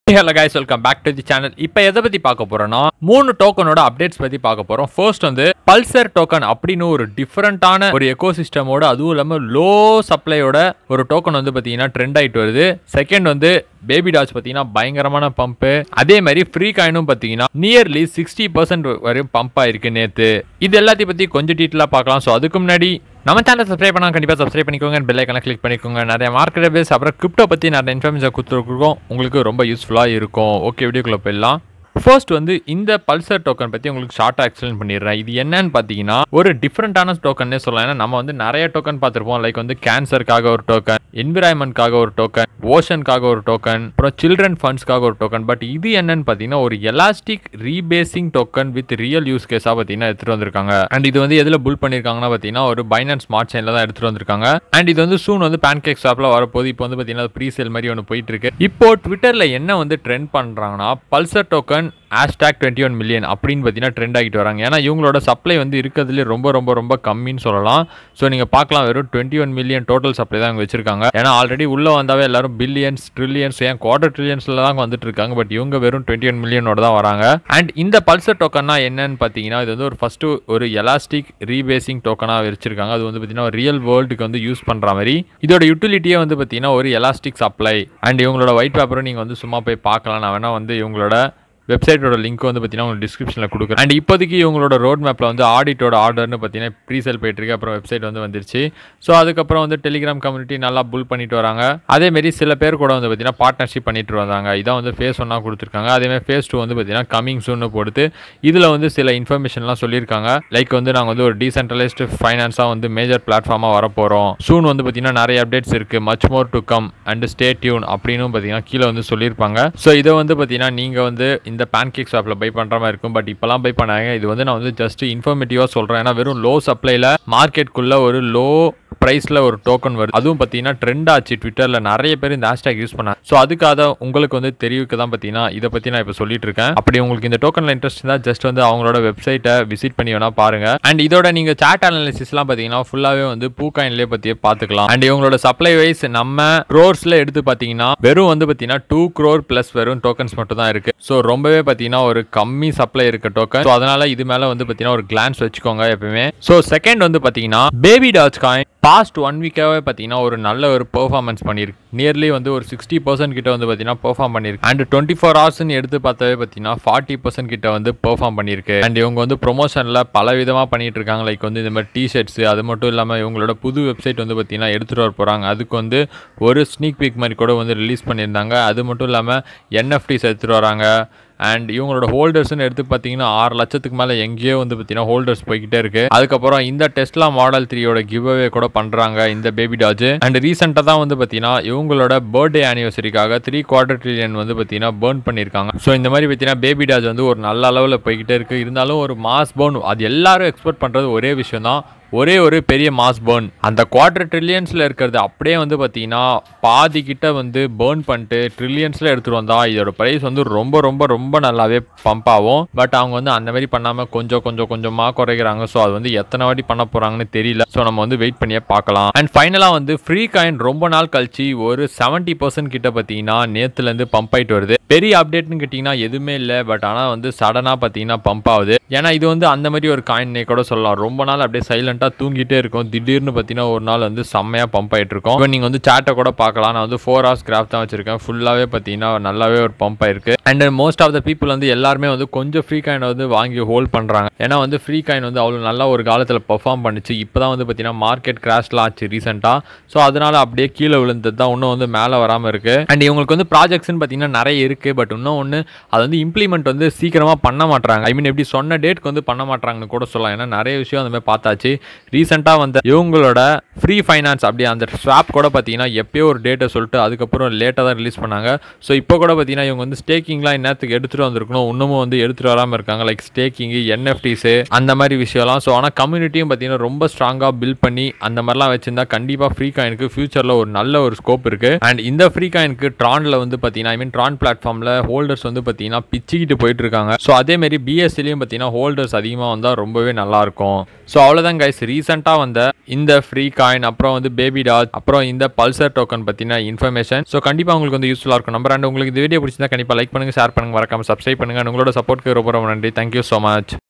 hello guys welcome back to the channel இப்போ எதை பற்றி பார்க்க போறோம்னா மூணு டோக்கனோட அப்டேட்ஸ் பற்றி பார்க்க போகிறோம் ஃபர்ஸ்ட் வந்து பல்சர் டோக்கன் அப்படின்னு ஒரு டிஃப்ரெண்ட்டான ஒரு எக்கோ சிஸ்டமோட அதுவும் இல்லாமல் லோ சப்ளையோட ஒரு டோக்கன் வந்து பார்த்தீங்கன்னா ட்ரெண்ட் ஆகிட்டு வருது செகண்ட் வந்து பேபி டாச் பார்த்தீங்கன்னா பயங்கரமான பம்ப்பு அதே மாதிரி ஃப்ரீ காயினும் பார்த்தீங்கன்னா நியர்லி சிக்ஸ்டி பர்சன்ட் வரையும் பம்ப் ஆயிருக்கு நேற்று இது எல்லாத்தையும் பற்றி கொஞ்சம் டீட்டெயிலாக பார்க்கலாம் ஸோ அதுக்கு முன்னாடி நம்ம சேனல் சப்ஸ்கிரைப் பண்ணா கண்டிப்பாக சப்ஸ்கிரைப் பண்ணிக்கோங்க பெல் ஐக்கனை கிளிக் பண்ணிக்கோங்க நிறைய மார்க்கெட் பேஸ் அப்புறம் கிரிப்டோ பற்றி நிறைய இன்ஃபர்மேஷன் கொடுத்துருக்கோம் உங்களுக்கு ரொம்ப யூஸ்ஃபுல்லாக இருக்கும் ஓகே வீடியோக்குள்ளே போயிடலாம் ஃபர்ஸ்ட் வந்து இந்த பல்சர் டோக்கன் பற்றி உங்களுக்கு ஷார்ட்டாக எக்ஸ்பிளைன் பண்ணிடுறேன் இது என்னன்னு பார்த்தீங்கன்னா ஒரு டிஃப்ரெண்ட்டான டோக்கன்னே சொல்லலாம் ஏன்னா நம்ம வந்து நிறைய டோக்கன் பார்த்துருப்போம் லைக் வந்து கேன்சருக்காக ஒரு டோக்கன் என்விரான்மெண்ட்காக ஒரு டோக்கன் ஓஷனுக்காக ஒரு டோக்கன் அப்புறம் சில்ட்ரன் ஃபண்ட்ஸ்க்காக ஒரு டோக்கன் பட் இது என்னன்னு பார்த்தீங்கன்னா ஒரு elastic rebasing token with real use கேஸாக பார்த்தீங்கன்னா எடுத்துகிட்டு வந்திருக்காங்க அண்ட் இது வந்து எதில் புல் பண்ணியிருக்காங்கன்னா பார்த்தீங்கன்னா ஒரு பைனான்ஸ் ஸ்மார்ட் செயினில் தான் எடுத்துகிட்டு வந்திருக்காங்க அண்ட் இது வந்து சூன் வந்து பேன்கேக் ஷாப்பில் வரப்போது இப்போ வந்து பார்த்தீங்கன்னா ப்ரீ சேல் மாதிரி ஒன்று போயிட்டு இருக்கு இப்போ ட்விட்டரில் என்ன வந்து ட்ரெண்ட் பண்ணுறாங்கன்னா Pulsar token hashtag twenty one million அப்படின்னு பார்த்தீங்கன்னா ட்ரெண்ட் ஆகிட்டு வராங்க ஏன்னா இவங்களோட சப்ளை வந்து இருக்கிறதுலே ரொம்ப ரொம்ப ரொம்ப கம்மின்னு சொல்லலாம் ஸோ நீங்கள் பார்க்கலாம் வெறும் twenty one million total supply தான் இவங்க வச்சிருக்காங்க ஏன்னா ஆல்ரெடி உள்ளே வந்தாவே எல்லாரும் பில்லியன்ஸ் ட்ரில்லியன்ஸ் ஏன் குவார்டர் ட்ரில்லியன்ஸில் தான் வந்துட்டு இருக்காங்க பட் இவங்க வெறும் டுவெண்ட்டி ஒன் மில்லியனோட தான் வராங்க அண்ட் இந்த பல்சர் டோக்கன்னா என்னன்னு பார்த்தீங்கன்னா இது வந்து ஒரு ஃபஸ்ட்டு ஒரு எலாஸ்டிக் ரீபேசிங் டோக்கனாக வச்சிருக்காங்க அது வந்து பார்த்தீங்கன்னா ரியல் வேர்ல்டுக்கு வந்து யூஸ் பண்ணுற மாதிரி இதோட யூட்டிலிட்டியே வந்து பார்த்தீங்கன்னா ஒரு எலாஸ்டிக் சப்ளை அண்ட் இவங்களோட ஒயிட் பேப்பரும் நீங்கள் வந்து சும்மா போய் பார்க்கலாம் நான் வேணால் வந்து இவங்களோட வெப்சைட்டோட லிங்க் வந்து பார்த்தீங்கன்னா உங்களுக்கு டிஸ்கிரிப்ஷனில் கொடுக்குறேன் அண்ட் இப்போதைக்கு இவங்களோட ரோட் மேப்பில் வந்து ஆடிட்டோட ஆர்டர்னு பார்த்தீங்கன்னா ப்ரீசேல் போயிட்டுருக்கு அப்புறம் வெப்சைட் வந்து வந்துருச்சு ஸோ அதுக்கப்புறம் வந்து டெலிகிராம் கம்யூனிட்டி நல்லா புல் பண்ணிட்டு வராங்க அதேமாரி சில பேர் கூட வந்து பார்த்தீங்கன்னா பார்ட்னர்ஷிப் பண்ணிட்டு வந்தாங்க இதான் வந்து ஃபேஸ் ஒன்னாக கொடுத்துருக்காங்க அதேமாதிரி ஃபேஸ் டூ வந்து பார்த்தீங்கன்னா கமிங் சூன்னு போடுத்து இதில் வந்து சில இன்ஃபர்மேஷன்லாம் சொல்லியிருக்காங்க லைக் வந்து நாங்கள் வந்து ஒரு டீசென்ட்ரலைஸ்டு ஃபைனான்ஸாக வந்து மேஜர் பிளாட்ஃபார்மாக வரப்போகிறோம் சூன் வந்து பார்த்தீங்கன்னா நிறைய அப்டேட்ஸ் இருக்குது much more to come and stay tuned அப்படின்னு பார்த்தீங்கன்னா கீழே வந்து சொல்லியிருப்பாங்க ஸோ இதை வந்து பார்த்தீங்கன்னா நீங்கள் வந்து இந்த பேன்கேக் ஷாப்பில் பை பண்ணுற மாதிரி இருக்கும் பட் இப்போலாம் பை பண்ணாங்க இது வந்து நான் வந்து ஜஸ்ட் இன்ஃபர்மேட்டிவாக சொல்கிறேன் ஏன்னா வெறும் லோ சப்ளைல மார்க்கெட்டுக்குள்ளே ஒரு லோ ப்ரைஸில் ஒரு டோக்கன் வருது அதுவும் பார்த்தீங்கன்னா ட்ரெண்ட் ஆச்சு ட்விட்டரில் நிறைய பேர் இந்த ஹேஷ்டேக் யூஸ் பண்ணாங்க ஸோ அதுக்காக உங்களுக்கு வந்து தெரிவிக்க தான் பார்த்தீங்கன்னா இதை பற்றி நான் இப்போ சொல்லிட்டு இருக்கேன் அப்படி உங்களுக்கு இந்த டோக்கனில் இன்ட்ரெஸ்ட் இருந்தால் ஜஸ்ட் வந்து அவங்களோட வெப்சைட்டை விசிட் பண்ணி வேணா பாருங்க அண்ட் இதோட நீங்கள் சாட் அனாலிசிஸ்லாம் பார்த்தீங்கன்னா ஃபுல்லாகவே வந்து பூகாயின்லேயே பற்றியே பார்த்துக்கலாம் அண்ட் இவங்களோட சப்ளை வைஸ் நம்ம க்ரோர்ஸில் எடுத்து பார்த்தீங்கன்னா வெறும் வந்து பார்த்தீங்கன்னா டூ க்ரோர் ப்ளஸ் வெறும் டோக்கன்ஸ் மட்டும் தான் இருக்குது ஸோ ரொம்பவே பார்த்தீங்கன்னா ஒரு கம்மி சப்ளை இருக்க டோக்கன் ஸோ அதனால இது மேலே வந்து பார்த்தீங்கன்னா ஒரு கிளான்ஸ் வச்சுக்கோங்க எப்பவுமே ஸோ செகண்ட் வந்து பார்த்தீங்கன்னா Baby Doge coin past one வீக்காகவே பார்த்தீங்கன்னா ஒரு நல்ல ஒரு பெர்ஃபார்மன்ஸ் பண்ணியிருக்கு நியர்லி வந்து ஒரு சிக்ஸ்டி பர்சன்ட் கிட்ட வந்து பார்த்தீங்கன்னா பெர்ஃபார்ம் பண்ணியிருக்கு அண்ட் டுவெண்ட்டி ஃபோர் ஹவர்ஸ்னு எடுத்து பார்த்தாவே பார்த்தீங்கன்னா ஃபார்ட்டி பர்சன்ட் கிட்ட வந்து பெர்ஃபார்ம் பண்ணியிருக்கு அண்ட் இவங்க வந்து ப்ரொமோஷனில் பல விதமாக பண்ணிட்டு இருக்காங்க லைக் வந்து இந்த மாதிரி டிஷர்ட்ஸ் அது மட்டும் இல்லாமல் இவங்களோட புது வெப்சைட் வந்து பார்த்தீங்கன்னா எடுத்துகிட்டு வர போகிறாங்க அதுக்கு வந்து ஒரு ஸ்னீக் பீக் மாதிரி கூட வந்து ரிலீஸ் பண்ணியிருந்தாங்க அது மட்டும் இல்லாமல் என்எஃப்டிஸ் எடுத்துகிட்டு வராங்க அண்ட் இவங்களோட ஹோல்டர்ஸ்னு எடுத்து பார்த்தீங்கன்னா ஆறு லட்சத்துக்கு மேலே எங்கேயோ வந்து பார்த்தீங்கன்னா ஹோல்டர்ஸ் போய்கிட்டே இருக்கு அதுக்கப்புறம் இந்த டெஸ்ட்லா மாடல் த்ரீயோட கிவ் அவே கூட பண்ணுறாங்க இந்த பேபி டாஜ் அண்ட் ரீசெண்டாக தான் வந்து பார்த்தீங்கன்னா இவங்களோட பர்த்டே ஆனிவர்சரிக்காக த்ரீ குவார்டர் ட்ரில்லியன் வந்து பார்த்தீங்கன்னா பேர்ன் பண்ணியிருக்காங்க ஸோ இந்த மாதிரி பார்த்தீங்கன்னா பேபி டாஜ் வந்து ஒரு நல்ல அளவில் போய்கிட்டே இருக்கு இருந்தாலும் ஒரு மாஸ் பர்ன் அது எல்லாரும் எக்ஸ்பெக்ட் பண்ணுறது ஒரே விஷயம் தான் ஒரே ஒரு பெரிய மாஸ் பேர்ன் அந்த குவார்டர் ட்ரில்லியன்ஸில் இருக்கிறது அப்படியே வந்து பார்த்தீங்கன்னா பாதி கிட்ட வந்து பேர்ன் பண்ணிட்டு ட்ரில்லியன்ஸில் எடுத்துகிட்டு வந்தா இதோட ப்ரைஸ் வந்து ரொம்ப ரொம்ப ரொம்ப நல்லாவே பம்ப் ஆகும் பட் அவங்க வந்து அந்த மாதிரி பண்ணாமல் கொஞ்சம் கொஞ்சம் கொஞ்சமாக குறைக்கிறாங்க ஸோ அது வந்து எத்தனை வாட்டி பண்ண போகிறாங்கன்னு தெரியல ஸோ நம்ம வந்து வெயிட் பண்ணியே பார்க்கலாம் அண்ட் ஃபைனலாக வந்து ஃப்ரீ காயின் ரொம்ப நாள் கழிச்சு ஒரு செவன்ட்டி பர்சன்ட் கிட்ட பார்த்தீங்கன்னா நேற்றுலேருந்து பம்ப் ஆகிட்டு வருது பெரிய அப்டேட்னு கேட்டிங்கன்னா எதுவுமே இல்லை பட் ஆனால் வந்து சடனாக பார்த்தீங்கன்னா பம்ப் ஆகுது ஏன்னா இது வந்து அந்த மாதிரி ஒரு காயின் கூட சொல்லலாம் ரொம்ப நாள் அப்படியே சைலண்டாக தூங்கிட்டே இருக்கும் திடீர்னு பார்த்தீங்கன்னா ஒரு நாள் வந்து செம்மையாக பம்ப் ஆகிட்டு இருக்கும் இப்போ நீங்கள் வந்து சாட்டை கூட பார்க்கலாம் நான் வந்து ஃபோர் ஹவர்ஸ் கிராஃப்ட் தான் வச்சிருக்கேன் ஃபுல்லாகவே பார்த்தீங்கன்னா நல்லாவே ஒரு பம்ப் ஆயிருக்கு and most of the people வந்து எல்லாருமே வந்து கொஞ்சம் ஃப்ரீ காயின் வந்து வாங்கி ஹோல்ட் பண்ணுறாங்க ஏன்னா வந்து ஃப்ரீ காயின் வந்து அவ்வளோ நல்லா ஒரு காலத்தில் பெர்ஃபார்ம் பண்ணுச்சு இப்போ தான் வந்து பார்த்தீங்கன்னா மார்க்கெட் கிராஷ்லாம் ஆச்சு ரீசெண்டாக ஸோ அதனால அப்படியே கீழே விழுந்தது தான் இன்னும் வந்து மேலே வராமல் இருக்குது அண்ட் இவங்களுக்கு வந்து ப்ராஜெக்ட்ஸ்னு பார்த்தீங்கன்னா நிறைய இருக்குது பட் இன்னும் ஒன்று அது வந்து இம்ப்ளிமெண்ட் வந்து சீக்கிரமாக பண்ண மாட்டாங்க ஐ மீன் எப்படி சொன்ன டேட்க்கு வந்து பண்ண மாட்டாங்கன்னு கூட சொல்லலாம் ஏன்னா நிறைய விஷயம் அந்த மாதிரி பார்த்தாச்சு ரீசெண்டாக வந்த இவங்களோட ஃப்ரீ ஃபைனான்ஸ் அப்படி அந்த ஸ்வாப் கூட பார்த்தீங்கன்னா எப்பயோ ஒரு டேட்டை சொல்லிட்டு அதுக்கப்புறம் லேட்டாக தான் ரிலீஸ் பண்ணாங்க ஸோ இப்போ கூட பார்த்தீங்கன்னா இவங்க வந்து ஸ்டேக்கிங்லாம் என்னத்துக்கு எடுத்துகிட்டு வந்திருக்கணும் இன்னமும் வந்து எடுத்துகிட்டு வராமல் இருக்காங்க லைக் ஸ்டேக்கிங்கு என்எஃப்டிஸு அந்த மாதிரி விஷயம்லாம் ஸோ ஆனால் கம்யூனிட்டியும் பார்த்தீங்கன்னா ரொம்ப ஸ்ட்ராங்காக பில்ட் பண்ணி அந்த மாதிரிலாம் வச்சிருந்தா கண்டிப்பாக ஃப்ரீ காயினுக்கு ஃபியூச்சரில் ஒரு நல்ல ஒரு ஸ்கோப் இருக்குது அண்ட் இந்த ஃப்ரீ காயினுக்கு ட்ரானில் வந்து பார்த்தீங்கன்னா ஐ மீன் ட்ரான் பிளாட்ஃபார்மில் ஹோல்டர்ஸ் வந்து பார்த்தீங்கன்னா பிச்சுக்கிட்டு போயிட்டு இருக்காங்க ஸோ அதேமாரி பிஎஸ்சிலையும் பார்த்தீங்கன்னா ஹோல்டர்ஸ் அதிகமாக வந்தால் ரொம்பவே நல்லாயிருக்கும் ஸோ அவ்வளோதான் கைஸ் கைஸ் ரீசெண்டாக வந்த இந்த ஃப்ரீ காயின் அப்புறம் வந்து பேபி டாட் அப்புறம் இந்த பல்சர் டோக்கன் பற்றின இன்ஃபர்மேஷன் ஸோ கண்டிப்பாக உங்களுக்கு வந்து யூஸ்ஃபுல்லாக இருக்கும் நம்பர் அண்ட் உங்களுக்கு இந்த வீடியோ பிடிச்சிருந்தா கண்டிப்பாக லைக் பண்ணுங்க ஷேர் பண்ணுங்க மறக்காம சப்ஸ்கிரைப் பண்ணுங்க and உங்களோட சப்போர்ட்க்கு ரொம்ப ரொம்ப நன்றி தேங்க்யூ ஸோ மச்